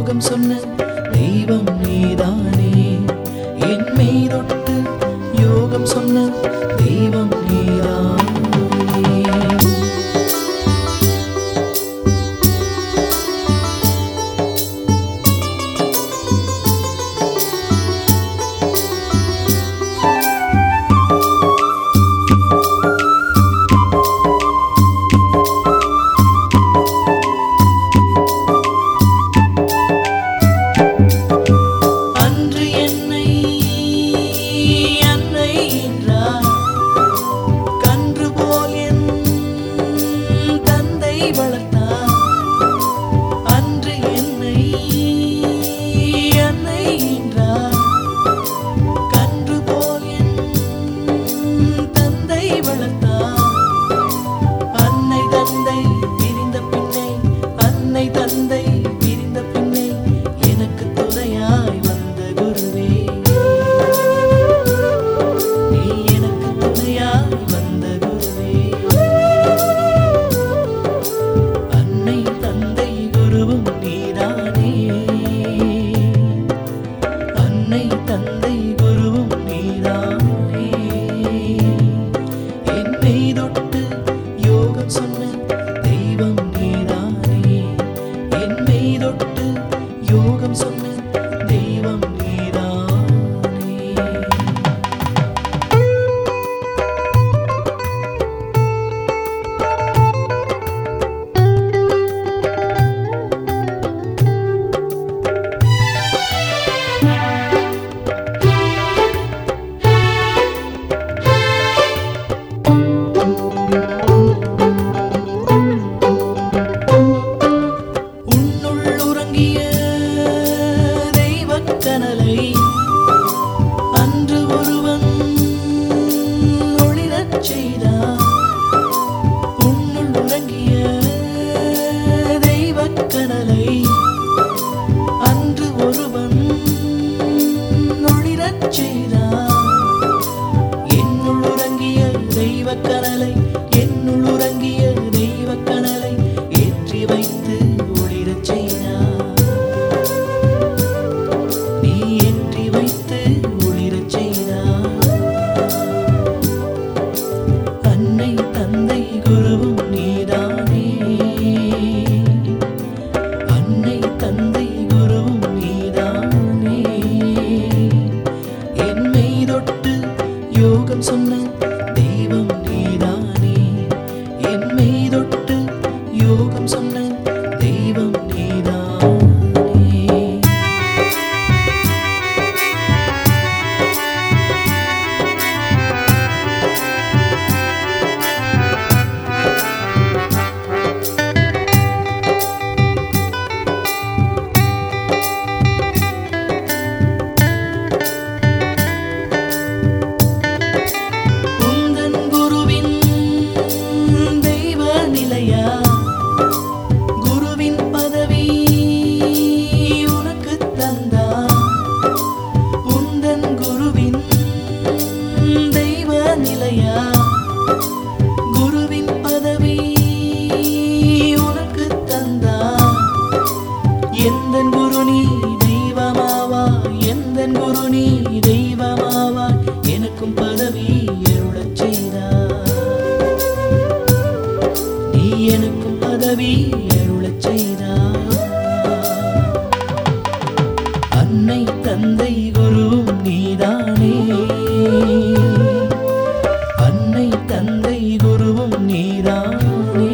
யோகம் சொன்ன தெய்வம் நீதானே என் மீதொட்டு யோகம் சொன்ன தெய்வம் நீதானே அன்று என்னை அன்னை என்றார் கன்று போல் என் தந்தை வளர்த்தார் அன்று என்னை அன்னை என்றார் கன்று போல் என் தந்தை வளர்த்தார் அன்னை தந்தை பிரிந்த பின்னே அன்னை தந்தை பிரிந்த பின்னே எனக்கு துணையாய் வந்த குருவே நீ எனக்கு துணையாய் வந்த குருவே அன்னை தந்தை குருவும் நீதானே அன்னை தந்தை குருவும் நீதானே என் மீதொட்டு யோகம் சொன்ன தெய்வம் நீதானே என் மீதொட்டு யோகம் சொன்ன தெய்வம் நீதானே உன்னுள் உறங்கிய தெய்வக் கனலை அன்று ஒருவன் ஒளிரச் செய்தான் உன்னுள் உறங்கிய தெய்வக் கனலை அன்று ஒருவன் ஒளிரச் செய்தான் என்னுள் உறங்கிய தெய்வக் கனலை என்னுள் உறங்கிய தெய்வக் கனலை ஏற்றி வைத்து ஒளிரச் செய்தார் நீ ஏற்றி வைத்து ஒளிரச் செய்தார் அன்னை தந்தை குருவும் நீதானே அன்னை தந்தை குருவும் நீதானே என் மீதொட்டு யோகம் சொன்ன தெய்வம் நீதானே என் மீதொட்டு யோகம் சொன்ன தெய்வம் நீதானே உந்தன் குருவின் தெய்வ நிலையா குருவின் பதவி உனக்கு தந்தா உந்தன் குருவின் தெய்வ நிலையா குருவின் பதவி உனக்கு தந்தா எந்தன் குரு நீ தெய்வமாவா எந்தன் குரு நீ தெய்வமாவா எனக்கும் பதவி அருளச் செய்தார் நீ எனக்கும் பதவி அருளச் செய்தார் அன்னை தந்தை குருவும் நீதானே அன்னை தந்தை குருவும் நீதானே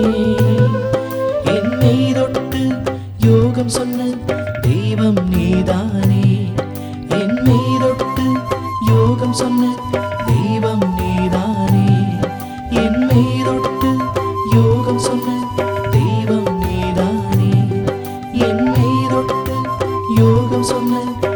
என் மீதொட்டு யோகம் சொன்ன தெய்வம் நீதானே என் மீதொட்டு யோகம் சொன்ன தெய்வம் நீதானே என் மீதொட்டு யோகம் சொன்ன தெய்வம் நீதானே என் மீதொட்டு யோகம் சொன்ன